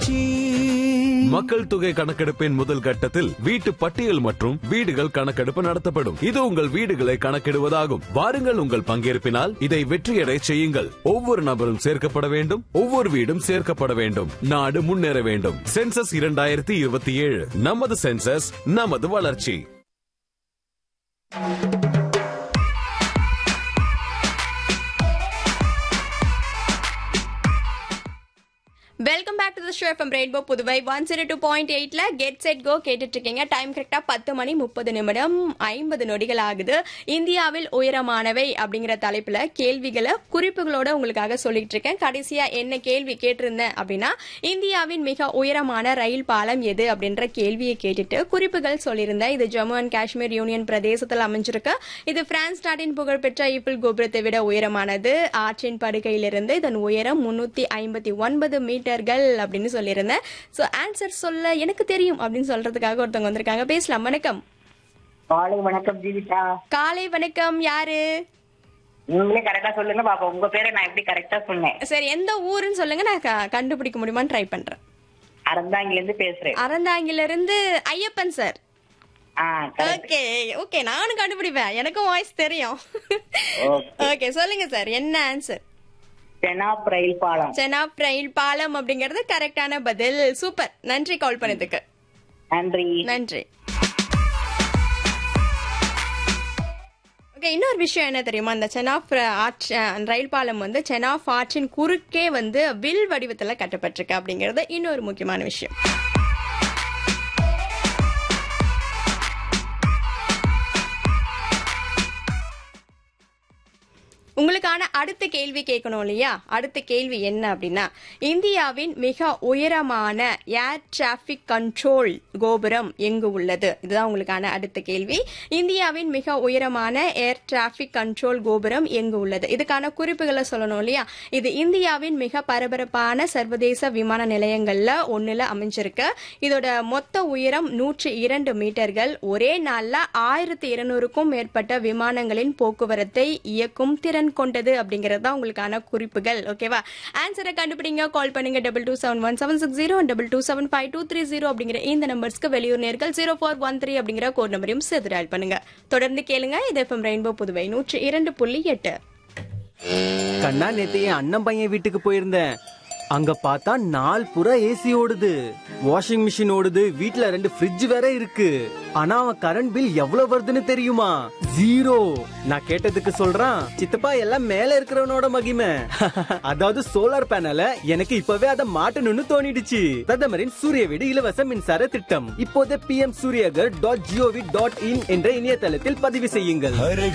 வளர்ச்சி மக்கள் தொகை கணக்கெடுப்பின் முதல் கட்டத்தில் வீட்டு பட்டியல் மற்றும் வீடுகள் கணக்கெடுப்பு நடத்தப்படும் இது உங்கள் வீடுகளை கணக்கிடுவதாகும் வாருங்கள் உங்கள் பங்கேற்பினால் இதை வெற்றியடை செய்யுங்கள் ஒவ்வொரு நபரும் சேர்க்கப்பட வேண்டும் ஒவ்வொரு வீடும் சேர்க்கப்பட வேண்டும் நாடு முன்னேற வேண்டும் சென்சஸ் இரண்டாயிரத்தி இருபத்தி ஏழு நமது சென்சஸ் நமது வளர்ச்சி welcome back to the show from rainbow Puduvai one zero two point எயிட்ல கெட் செட் கோ கேட்டுட்டு இருக்கீங்க டைம் கரெக்டா பத்து மணி முப்பது நிமிடம் ஐம்பது நொடிகள் ஆகுது இந்தியாவில் உயரமானவை அப்படிங்கிற தலைப்புல கேள்விகளை குறிப்புகளோட உங்களுக்காக சொல்லிட்டு இருக்கேன் கடைசியா என்ன கேள்வி கேட்டிருந்தேன் அப்படின்னா இந்தியாவின் மிக உயரமான ரயில் பாலம் எது அப்படின்ற கேள்வியை கேட்டுட்டு குறிப்புகள் சொல்லியிருந்தேன் இது ஜம்மு அண்ட் காஷ்மீர் யூனியன் பிரதேசத்தில் அமைஞ்சிருக்கு இது பிரான்ஸ் நாட்டின் புகழ்பெற்ற ஈஃபில் கோபுரத்தை விட உயரமானது ஆற்றின் படுகையிலிருந்து இதன் உயரம் முன்னூத்தி ஐம்பத்தி ஒன்பது மீட்டர்கள் அப்படின்னு சொல்லியிருந்தேன் ஸோ ஆன்சர் சொல்ல எனக்கு தெரியும் அப்படின்னு சொல்றதுக்காக ஒருத்தவங்க வந்திருக்காங்க பேசலாம் வணக்கம் காலை வணக்கம் ஜீவிதா காலை வணக்கம் யாரு நீங்களே கரெக்டா சொல்லுங்க பாப்பா உங்க பேரை நான் எப்படி கரெக்டா சொன்னேன் சரி எந்த ஊருன்னு சொல்லுங்க நான் க- கண்டுபிடிக்க முடியுமான்னு ட்ரை பண்றேன் அறந்தாங்கில இருந்து பேசுறேன் அறந்தாங்கில இருந்து ஐயப்பன் சார் ஆ correct. ஓகே ஓகே நானும் கண்டுபிடிப்பேன் எனக்கும் வாய்ஸ் தெரியும் Okay. ஓகே சொல்லுங்க சார் என்ன ஆன்சர் செனாப் ரயில் பாலம் செனாப் ரயில் பாலம் அப்படிங்கறது கரெக்டான பதில் சூப்பர் நன்றி கால் பண்ணதுக்கு நன்றி நன்றி ஓகே இன்னொரு விஷயம் என்ன தெரியுமா இந்த செனாப் ஆற்று ரயில் பாலம் வந்து செனாப் ஆற்றின் குறுக்கே வந்து வில் வடிவத்துல கட்டப்பட்டிருக்கு அப்படிங்கறது இன்னொரு முக்கியமான விஷயம் உங்களுக்கான அடுத்த கேள்வி கேட்கணும் இல்லையா அடுத்த கேள்வி என்ன அப்படின்னா இந்தியாவின் மிக உயரமான ஏர் டிராபிக் கண்ட்ரோல் கோபுரம் எங்கு உள்ளது இதுதான் உங்களுக்கான அடுத்த கேள்வி இந்தியாவின் மிக உயரமான ஏர் டிராபிக் கண்ட்ரோல் கோபுரம் எங்கு உள்ளது இதுக்கான குறிப்புகளை சொல்லணும் இல்லையா இது இந்தியாவின் மிக பரபரப்பான சர்வதேச விமான நிலையங்கள்ல ஒண்ணுல அமைஞ்சிருக்கு இதோட மொத்த உயரம் நூற்றி இரண்டு மீட்டர்கள் ஒரே நாள்ல ஆயிரத்தி இருநூறுக்கும் மேற்பட்ட விமானங்களின் போக்குவரத்தை இயக்கும் திறன் கொண்டது அப்படிங்கிறது தான் உங்களுக்கான குறிப்புகள் ஓகேவா ஆன்சரை கண்டுபிடிங்க கால் பண்ணுங்க double two seven one seven six zero double two seven five two three zero அப்படிங்கிற இந்த நம்பர்ஸ்க்கு வெளியூர் நேர்கள் ஜீரோ ஃபோர் ஒன் த்ரீ அப்படிங்கிற கோட் நம்பரையும் சேர்த்து dial பண்ணுங்க தொடர்ந்து கேளுங்க இது எஃப்எம் ரெயின்போ புதுவை நூற்றி இரண்டு புள்ளி எட்டு கண்ணா நேத்து என் அண்ணன் பையன் வீட்டுக்கு போயிருந்தேன் அங்க பார்த்தா நாள் புறா ஏசி ஓடுது வாஷிங் மிஷின் ஓடுது வீட்ல ரெண்டு ஃப்ரிட்ஜ் வேற இருக்கு ஆனா அவன் கரண்ட் பில் எவ்வளவு வருதுன்னு தெரியுமா ஜீரோ நான் கேட்டதுக்கு சொல்றான் சித்தப்பா எல்லாம் மேல இருக்கிறவனோட மகிமை அதாவது சோலார் பேனல எனக்கு இப்பவே அதை மாட்டணும்னு தோணிடுச்சு பிரதமரின் சூரிய வீடு இலவச மின்சார திட்டம் இப்போதே P M Suryaghar dot gov dot in என்ற இணையதளத்தில் பதிவு செய்யுங்கள்